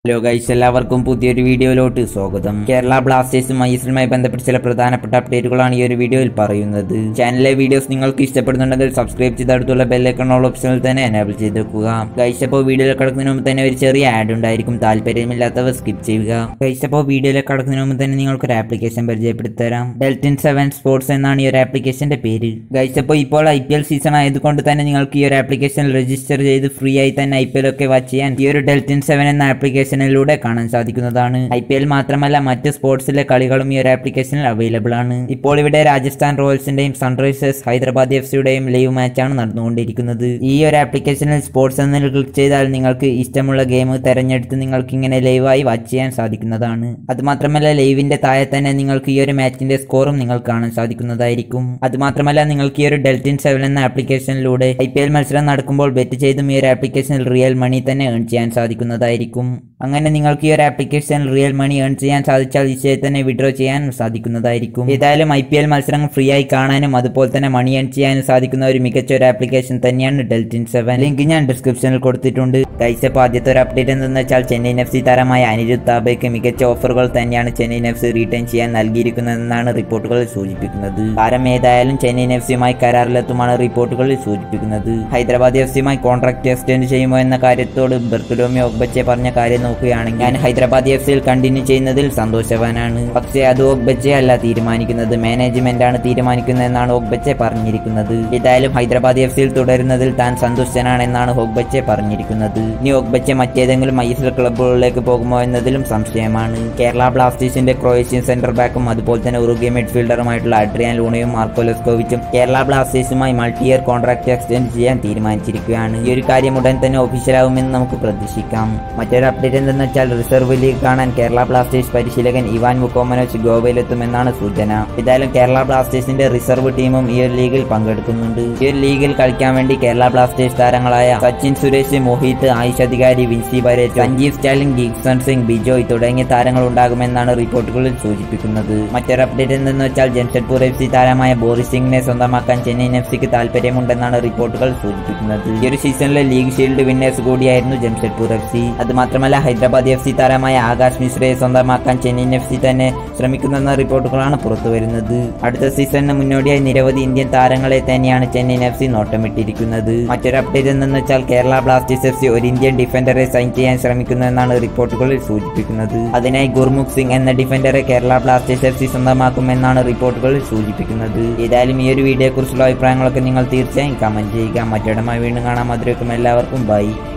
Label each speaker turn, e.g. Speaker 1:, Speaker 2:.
Speaker 1: hello guys എല്ലാവർക്കും പുതിയൊരു വീഡിയോയിലോട്ട് സ്വാഗതം കേരള ബ്ലാസ്റ്റേഴ്സും ഐ എസ് എല്ലുമായി ബന്ധപ്പെട്ട ചില പ്രധാനപ്പെട്ട അപ്ഡേറ്റുകളാണ് ഈ ഒരു വീഡിയോയിൽ പറയുന്നത് ചാനലിലെ വീഡിയോസ് നിങ്ങൾക്ക് ഇഷ്ടപ്പെടുന്നുണ്ടെങ്കിൽ സബ്സ്ക്രൈബ് ചെയ്ത് അടുത്തുള്ള ബെല്ലൈക്കണോൾ ഓപ്ഷനിൽ തന്നെ എനേബിൾ ചെയ്ത് വെക്കുക ഗൈസ് അപ്പോൾ വീഡിയോയിൽ കിടക്കുന്നതിന് മുമ്പ് തന്നെ ഒരു ചെറിയ ആഡ് ഉണ്ടായിരിക്കും താല്പര്യമില്ലാത്തവർ സ്കിപ്പ് ചെയ്യുക ഗൈസ് അപ്പോൾ വീഡിയോയിലേക്ക് കടക്കുന്നതിന് മുമ്പ് തന്നെ നിങ്ങൾക്ക് ഒരു ആപ്ലിക്കേഷൻ പരിചയപ്പെടുത്തി തരാം ഡെൽറ്റിൻ സെവൻ സ്പോർട്സ് എന്നാണ് ഈ ഒരു ആപ്ലിക്കേഷന്റെ പേര് ഗൈസ് അപ്പോൾ ഇപ്പോൾ ഐ പി എൽ സീസൺ ആയതുകൊണ്ട് തന്നെ നിങ്ങൾക്ക് ഈ ഒരു ആപ്ലിക്കേഷൻ രജിസ്റ്റർ ചെയ്ത് ഫ്രീ ആയി തന്നെ ഐ പി എൽ ഒക്കെ വാച്ച് ചെയ്യാൻ ഈ ഒരു ഡെൽറ്റിൻ സെവൻ എന്ന ആപ്ലിക്കേഷനിലൂടെ കാണാൻ സാധിക്കുന്നതാണ് ഐ പി എൽ മാത്രമല്ല മറ്റ് സ്പോർട്സിലെ കളികളും ഈ ഒരു ആപ്ലിക്കേഷനിൽ അവൈലബിൾ ആണ് ഇപ്പോൾ ഇവിടെ രാജസ്ഥാൻ റോയൽസിന്റെയും സൺറൈസേഴ്സ് ഹൈദരാബാദ് എഫ് സിയുടെയും ലൈവ് മാച്ചാണ് നടന്നുകൊണ്ടിരിക്കുന്നത് ഈ ഒരു ആപ്ലിക്കേഷനിൽ സ്പോർട്സ് എന്നതിൽ ക്ലിക്ക് ചെയ്താൽ നിങ്ങൾക്ക് ഇഷ്ടമുള്ള ഗെയിം തെരഞ്ഞെടുത്ത് നിങ്ങൾക്ക് ഇങ്ങനെ ലൈവായി വാച്ച് ചെയ്യാൻ സാധിക്കുന്നതാണ് അത് മാത്രമല്ല ലൈവിന്റെ താഴെ തന്നെ നിങ്ങൾക്ക് ഈ ഒരു മാച്ചിന്റെ സ്കോറും നിങ്ങൾക്ക് കാണാൻ സാധിക്കുന്നതായിരിക്കും അത് മാത്രമല്ല നിങ്ങൾക്ക് ഈ ഒരു ഡെൽറ്റിൻ സെവൻ എന്ന ആപ്ലിക്കേഷനിലൂടെ ഐ പി എൽ മത്സരം നടക്കുമ്പോൾ ബെറ്റ് ചെയ്തും ഈ ഒരു ആപ്ലിക്കേഷനിൽ റിയൽ മണി തന്നെ ഏൺ ചെയ്യാൻ സാധിക്കുന്നതായിരിക്കും അങ്ങനെ നിങ്ങൾക്ക് ഈ ഒരു ആപ്ലിക്കേഷനിൽ റിയൽ മണി ഏൺ ചെയ്യാൻ സാധിച്ചാൽ ഈസിയായി തന്നെ വിഡ്രോ ചെയ്യാൻ സാധിക്കുന്നതായിരിക്കും ഏതായാലും ഐ പി എൽ മത്സരങ്ങൾ ഫ്രീ ആയി കാണാനും അതുപോലെ തന്നെ മണി ഏൺ ചെയ്യാനും സാധിക്കുന്ന ഒരു മികച്ച ഒരു ആപ്ലിക്കേഷൻ തന്നെയാണ് ഡെൽറ്റിൻ സെവൻ ലിങ്ക് ഞാൻ ഡിസ്ക്രിപ്ഷനിൽ കൊടുത്തിട്ടുണ്ട് കൈസപ്പ് ആദ്യത്തെ ഒരു അപ്ഡേറ്റ് എന്തെന്ന് വെച്ചാൽ ചെന്നൈയിൻ എഫ് സി താരമായ അനിരുദ്ധ് താബയ്ക്ക് മികച്ച ഓഫറുകൾ തന്നെയാണ് ചെന്നൈയിൻ എഫ് സി റീറ്റേൺ ചെയ്യാൻ നൽകിയിരിക്കുന്നതെന്നാണ് റിപ്പോർട്ടുകൾ സൂചിപ്പിക്കുന്നത് താരം ഏതായാലും ചെന്നൈയിൻ എഫ് സിയുമായി കരാറിലെത്തുമാണ് റിപ്പോർട്ടുകളിൽ സൂചിപ്പിക്കുന്നത് ഹൈദരാബാദ് എഫ് സിയുമായി കോൺട്രാക്ട് എക്സ്റ്റെൻഡ് ചെയ്യുമോ എന്ന കാര്യത്തോട് ബെർക്കുലോമി ഒഗ്ബച്ചെ പറഞ്ഞ കാര്യം നോക്കുകയാണെങ്കിൽ ഞാൻ ഹൈദരാബാദ് എഫ് സിയിൽ കണ്ടിന്യൂ ചെയ്യുന്നതിൽ സന്തോഷവാനാണ് പക്ഷേ അത് ഒഗ്ബച്ചെ അല്ല തീരുമാനിക്കുന്നത് മാനേജ്മെന്റ് ആണ് തീരുമാനിക്കുന്നതെന്നാണ് ഒഗ്ബച്ചെ പറഞ്ഞിരിക്കുന്നത് ഏതായാലും ഹൈദരാബാദ് എഫ് സിയിൽ തുടരുന്നതിൽ താൻ സന്തുഷ്ടനാണെന്നാണ് ഒഗ്ബച്ചെ പറഞ്ഞിരിക്കുന്നത് ഇനി ഒഗ്ബച്ചെ മറ്റേതെങ്കിലും ഐ എസ് എൽ ക്ലബുകളിലേക്ക് പോകുമോ എന്നതിലും സംശയമാണ് കേരള ബ്ലാസ്റ്റേഴ്സിന്റെ ക്രൊയേഷ്യൻ സെന്റർ ബാക്കും അതുപോലെ തന്നെ ഉറുഗെ മിഡ്ഫീൽഡറുമായിട്ടുള്ള അഡ്രിയാൻ ലൂണയും മാർക്കോ ലെസ്കോവിച്ചും കേരള ബ്ലാസ്റ്റേഴ്സുമായി മൾട്ടി ഇയർ കോൺട്രാക്ട് എക്സ്റ്റെൻഡ് ചെയ്യാൻ തീരുമാനിച്ചിരിക്കുകയാണ് ഈ ഒരു കാര്യം ഉടൻ തന്നെ ഒഫീഷ്യലാവുമെന്ന് നമുക്ക് പ്രതീക്ഷിക്കാം മറ്റൊരു അപ്ഡേറ്റ് എന്തെന്ന് വെച്ചാൽ റിസർവ് ലീഗ് കാണാൻ കേരള ബ്ലാസ്റ്റേഴ്സ് പരിശീലകൻ ഇവാൻ മുക്കോമനോച്ച് ഗോവയിലെത്തുമെന്നാണ് സൂചന ഏതായാലും കേരള ബ്ലാസ്റ്റേഴ്സിന്റെ റിസർവ് ടീമും ഈ ഒരു ലീഗിൽ പങ്കെടുക്കുന്നുണ്ട് ഈ ഒരു ലീഗിൽ കളിക്കാൻ വേണ്ടി കേരള ബ്ലാസ്റ്റേഴ്സ് താരങ്ങളായ സച്ചിൻ സുരേഷ് മോഹിത് ആയിഷ് അധികാരി വിൻസി ബരേറ്റ് സഞ്ജീവ് സ്റ്റാലിൻ ഗീക്സൺ സിംഗ് ബിജോയ് തുടങ്ങിയ താരങ്ങൾ ഉണ്ടാകുമെന്നാണ് റിപ്പോർട്ടുകളിൽ സൂചിപ്പിക്കുന്നത് മറ്റൊരു അപ്ഡേറ്റ് എന്തെന്ന് വെച്ചാൽ ജംഷഡ്പൂർ എഫ് സി താരമായ ബോറിസ് സിംഗിനെ സ്വന്തമാക്കാൻ ചെന്നൈയിൻ എഫ് സിക്ക് താല്പര്യമുണ്ടെന്നാണ് റിപ്പോർട്ടുകൾ സൂചിപ്പിക്കുന്നത് ഈ ഒരു സീസണിലെ ലീഗ് ഷീൽഡ് വിന്നേഴ്സ് കൂടിയായിരുന്നു ജംഷഡ്പൂർ എഫ് സി അത് മാത്രമല്ല ഹൈദരാബാദ് എഫ് സി താരമായ ആകാശ് മിശ്രയെ സ്വന്തമാക്കാൻ ചെന്നൈയിൻ എഫ് സി തന്നെ ശ്രമിക്കുന്നെന്ന റിപ്പോർട്ടുകളാണ് പുറത്തുവരുന്നത് അടുത്ത സീസണിന് മുന്നോടിയായി നിരവധി ഇന്ത്യൻ താരങ്ങളെ തന്നെയാണ് ചെന്നൈയിൻ എഫ് സി നോട്ടമിട്ടിരിക്കുന്നത് മറ്റൊരു അപ്ഡേറ്റ് എന്തെന്ന് വെച്ചാൽ കേരള ബ്ലാസ്റ്റേഴ്സ് എഫ് സി ഒരു ഇന്ത്യൻ ഡിഫൻഡറെ സൈൻ ചെയ്യാൻ ശ്രമിക്കുന്നുവെന്നാണ് റിപ്പോർട്ടുകളിൽ സൂചിപ്പിക്കുന്നത് അതിനായി ഗുർമുഖ് സിംഗ് എന്ന ഡിഫൻഡറെ കേരള ബ്ലാസ്റ്റേഴ്സ് എഫ് സി സ്വന്തമാക്കുമെന്നാണ് റിപ്പോർട്ടുകളിൽ സൂചിപ്പിക്കുന്നത് ഏതായാലും ഈ ഒരു വീഡിയോയെക്കുറിച്ചുള്ള അഭിപ്രായങ്ങളൊക്കെ നിങ്ങൾ തീർച്ചയായും കമന്റ് ചെയ്യുക മറ്റൊരുമായി വീണ്ടും കാണാൻ അതിലേക്കും എല്ലാവർക്കും ബൈ